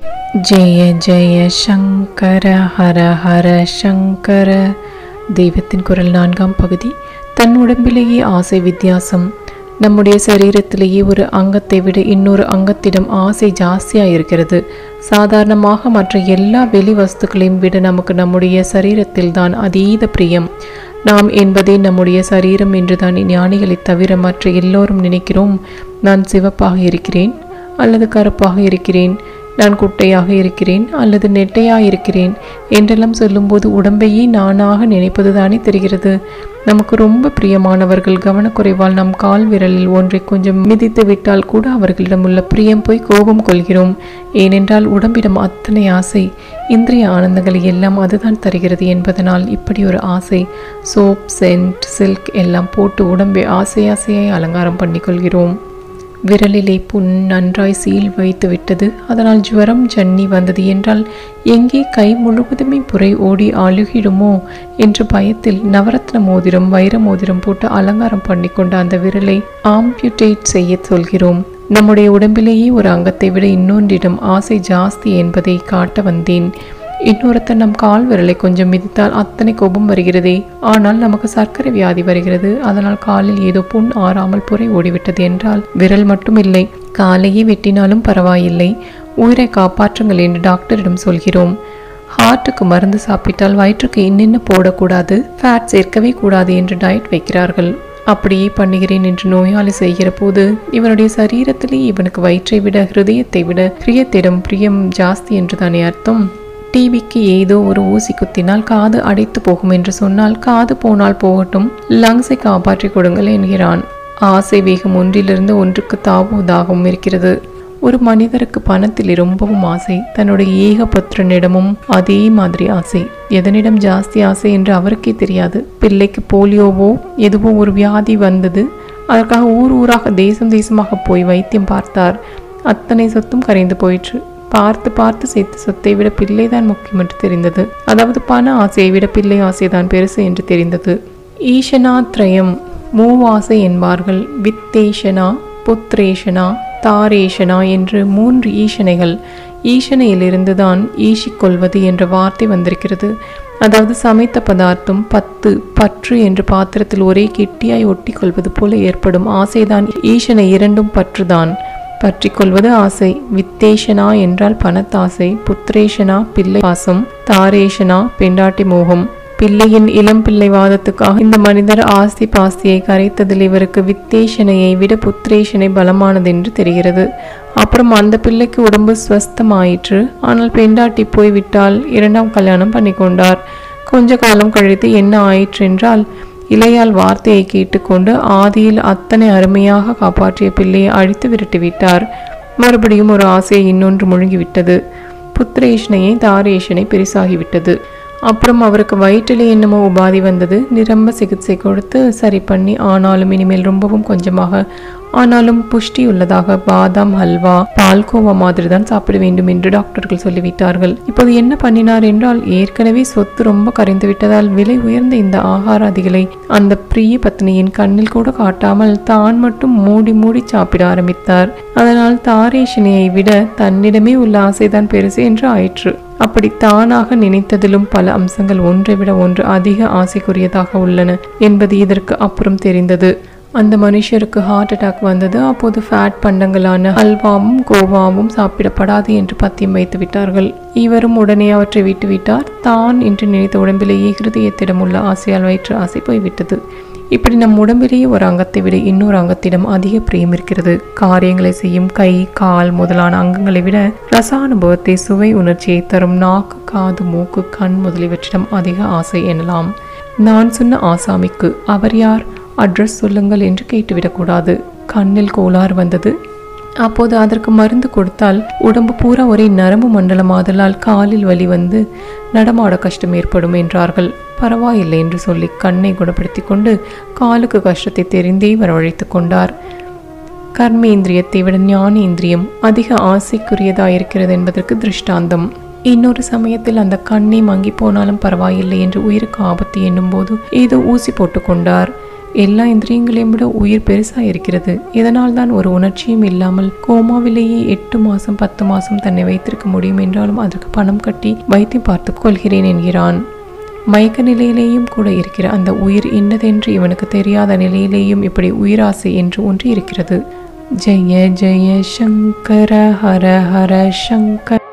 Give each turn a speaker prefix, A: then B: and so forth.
A: ஜெய ஜெய சங்கர ஹர ஹர சங்கர தெய்வத்தின் குரல் நான்காம் பகுதி தன் உடம்பிலேயே ஆசை வித்தியாசம் நம்முடைய சரீரத்திலேயே ஒரு அங்கத்தை விட இன்னொரு அங்கத்திடம் ஆசை ஜாஸ்தியாக இருக்கிறது சாதாரணமாக மற்ற எல்லா வெளி வஸ்துக்களையும் விட நமக்கு நம்முடைய சரீரத்தில் தான் அதீத பிரியம் நாம் என்பதே நம்முடைய சரீரம் என்றுதான் ஞானிகளைத் தவிர மற்ற எல்லோரும் நினைக்கிறோம் நான் சிவப்பாக இருக்கிறேன் அல்லது கருப்பாக இருக்கிறேன் நான் குட்டையாக இருக்கிறேன் அல்லது நெட்டையாக இருக்கிறேன் என்றெல்லாம் சொல்லும்போது உடம்பையே நானாக நினைப்பது தானே தெரிகிறது நமக்கு ரொம்ப பிரியமானவர்கள் கவனக்குறைவால் நம் கால் விரலில் ஒன்றை கொஞ்சம் மிதித்து விட்டால் கூட அவர்களிடம் உள்ள பிரியம் போய் கோபம் கொள்கிறோம் ஏனென்றால் உடம்பிடம் அத்தனை ஆசை இந்திரிய ஆனந்தங்களை எல்லாம் அதுதான் தருகிறது என்பதனால் இப்படி ஒரு ஆசை சோப் சென்ட் சில்க் எல்லாம் போட்டு உடம்பை ஆசை ஆசையாய் அலங்காரம் பண்ணிக்கொள்கிறோம் விரலிலே புண் நன்றாய் சீல் வைத்து விட்டது அதனால் ஜுவரம் ஜன்னி வந்தது என்றால் எங்கே கை முழுவதுமே புரை ஓடி அழுகிடுமோ என்ற பயத்தில் நவரத்ன மோதிரம் வைர மோதிரம் போட்டு அலங்காரம் பண்ணிக்கொண்ட அந்த விரலை ஆம்பியூட்டேட் செய்ய சொல்கிறோம் நம்முடைய உடம்பிலேயே ஒரு அங்கத்தை விட இன்னொன்றிடம் ஆசை ஜாஸ்தி என்பதை காட்ட வந்தேன் இன்னொருத்தன் நம் கால் விரலை கொஞ்சம் மிதித்தால் அத்தனை கோபம் வருகிறதே ஆனால் நமக்கு சர்க்கரை வியாதி வருகிறது அதனால் காலில் ஏதோ புண் ஆறாமல் புரை ஓடிவிட்டது என்றால் விரல் மட்டும் இல்லை காலையே வெட்டினாலும் பரவாயில்லை உயிரை காப்பாற்றுங்கள் என்று டாக்டரிடம் சொல்கிறோம் ஹார்ட்டுக்கு மருந்து சாப்பிட்டால் வயிற்றுக்கு இன்னென்ன போடக்கூடாது ஃபேட் சேர்க்கவே கூடாது என்று டயட் வைக்கிறார்கள் அப்படியே பண்ணுகிறேன் என்று நோயாளி செய்கிற போது இவனுடைய சரீரத்திலே இவனுக்கு வயிற்றை விட ஹிருதயத்தை விட பிரியத்திடம் பிரியம் ஜாஸ்தி என்று தானே அர்த்தம் டிவிக்கு ஏதோ ஒரு ஊசி குத்தினால் காது அடைத்து போகும் என்று சொன்னால் காது போனால் போகட்டும் லங்ஸை காப்பாற்றி கொடுங்கள் என்கிறான் ஆசை வேகம் ஒன்றிலிருந்து ஒன்றுக்கு தாவுவதாகவும் இருக்கிறது ஒரு மனிதருக்கு பணத்தில் ரொம்பவும் ஆசை தன்னுடைய ஏகபுத்திரனிடமும் அதே மாதிரி ஆசை எதனிடம் ஜாஸ்தி ஆசை என்று அவருக்கே தெரியாது பிள்ளைக்கு போலியோவோ எதுவோ ஒரு வியாதி வந்தது அதற்காக ஊர் ஊராக தேசம் தேசமாக போய் வைத்தியம் பார்த்தார் அத்தனை சொத்தும் கரைந்து போயிற்று பார்த்து பார்த்து சேர்த்து சொத்தை விட பிள்ளைதான் முக்கியம் என்று தெரிந்தது அதாவது பண ஆசையை விட பிள்ளை ஆசைதான் பெருசு என்று தெரிந்தது ஈஷனா திரயம் மூவாசை என்பார்கள் வித்தேஷனா புத்ரேஷனா தாரேஷனா என்று மூன்று ஈஷனைகள் ஈஷனையிலிருந்து தான் ஈஷிக்கொள்வது என்ற வார்த்தை வந்திருக்கிறது அதாவது சமைத்த பதார்த்தம் பத்து பற்று என்று பாத்திரத்தில் ஒரே கெட்டியாய் ஒட்டி கொள்வது போல ஏற்படும் ஆசைதான் ஈஷனை இரண்டும் பற்றுதான் பற்றி கொள்வது ஆசை வித்தேஷனா என்றால் பணத்தாசை புத்திரேஷனா பிள்ளை பாசம் தாரேஷனா பெண்டாட்டி மோகம் பிள்ளையின் இளம் பிள்ளை வாதத்துக்காக இந்த மனிதர் ஆஸ்தி பாஸ்தியை கரைத்ததில் இவருக்கு வித்தேஷனையை விட புத்திரேஷனை பலமானது என்று தெரிகிறது அப்புறம் அந்த பிள்ளைக்கு உடம்பு ஸ்வஸ்தமாயிற்று ஆனால் பெண்டாட்டி போய்விட்டால் இரண்டாம் கல்யாணம் பண்ணிக்கொண்டார் கொஞ்ச காலம் கழித்து என்ன ஆயிற்று என்றால் இளையால் வார்த்தையை கேட்டுக்கொண்டு ஆதியில் அத்தனை அருமையாக காப்பாற்றிய பிள்ளையை அழித்து விரட்டிவிட்டார் மறுபடியும் ஒரு ஆசையை இன்னொன்று முழுங்கிவிட்டது புத்திரேஷனையை தாரேஷனை பெரிசாகிவிட்டது அப்புறம் அவருக்கு வயிற்றிலே என்னமோ உபாதி வந்தது நிரம்ப சிகிச்சை கொடுத்து சரி பண்ணி ஆனாலும் இனிமேல் ரொம்பவும் கொஞ்சமாக ஆனாலும் புஷ்டி உள்ளதாக பாதாம் ஹல்வா பால்கோவா மாதிரி தான் சாப்பிட வேண்டும் என்று டாக்டர்கள் சொல்லிவிட்டார்கள் இப்போது என்ன பண்ணினார் என்றால் ஏற்கனவே சொத்து ரொம்ப கரைந்து விட்டதால் விலை உயர்ந்த இந்த ஆகாராதிகளை அந்த பிரிய பத்னியின் கண்ணில் கூட காட்டாமல் தான் மட்டும் மூடி மூடி சாப்பிட ஆரம்பித்தார் அதனால் தாரேஷினியை விட தன்னிடமே உள்ள ஆசைதான் பெருசு என்று ஆயிற்று அப்படி தானாக நினைத்ததிலும் பல அம்சங்கள் ஒன்றை விட ஒன்று அதிக ஆசைக்குரியதாக உள்ளன என்பது இதற்கு அப்புறம் தெரிந்தது அந்த மனுஷருக்கு ஹார்ட் அட்டாக் வந்தது அப்போது ஃபேட் பண்டங்களான அல்வாவும் கோவாவும் சாப்பிடப்படாது என்று பத்தியம் வைத்து விட்டார்கள் இவரும் உடனே அவற்றை விட்டுவிட்டார் தான் என்று நினைத்த உடம்பிலேயே ஹிருதயத்திடம் உள்ள ஆசையால் வயிற்று ஆசை போய்விட்டது இப்படி நம் உடம்பிலேயே ஒரு அங்கத்தை விட இன்னொரு அங்கத்திடம் அதிக பிரியம் இருக்கிறது காரியங்களை செய்யும் கை கால் முதலான அங்கங்களை விட ரசானுபவத்தை சுவை உணர்ச்சியை தரும் நாக்கு காது மூக்கு கண் முதலியவற்றிடம் அதிக ஆசை எனலாம் நான் சொன்ன ஆசாமிக்கு அவர் யார் அட்ரஸ் சொல்லுங்கள் என்று கேட்டுவிடக்கூடாது கண்ணில் கோளாறு வந்தது அப்போது அதற்கு மருந்து கொடுத்தால் உடம்பு பூரா ஒரே நரம்பு மண்டலமாதலால் காலில் வலி வந்து நடமாட கஷ்டம் ஏற்படும் என்றார்கள் பரவாயில்லை என்று சொல்லி கண்ணை குணப்படுத்தி கொண்டு காலுக்கு கஷ்டத்தை தெரிந்தே வரவழைத்து கொண்டார் கர்மேந்திரியத்தை விட ஞானேந்திரியம் அதிக ஆசைக்குரியதாயிருக்கிறது என்பதற்கு திருஷ்டாந்தம் இன்னொரு சமயத்தில் அந்த கண்ணை மங்கி போனாலும் பரவாயில்லை என்று உயிருக்கு ஆபத்து எண்ணும்போது ஏதோ ஊசி போட்டுக்கொண்டார் எல்லா இந்திரியங்களையும் விட உயிர் பெருசா இருக்கிறது இதனால் தான் ஒரு உணர்ச்சியும் இல்லாமல் கோமாவிலேயே எட்டு மாசம் பத்து மாசம் தன்னை வைத்திருக்க முடியும் என்றாலும் அதற்கு பணம் கட்டி வைத்தியம் பார்த்துக் கொள்கிறேன் என்கிறான் மயக்க நிலையிலேயும் கூட இருக்கிற அந்த உயிர் இன்னதென்று இவனுக்கு தெரியாத நிலையிலேயும் இப்படி உயிராசை என்று ஒன்று இருக்கிறது ஜெய ஜெய சங்கர ஹர ஹர சங்கர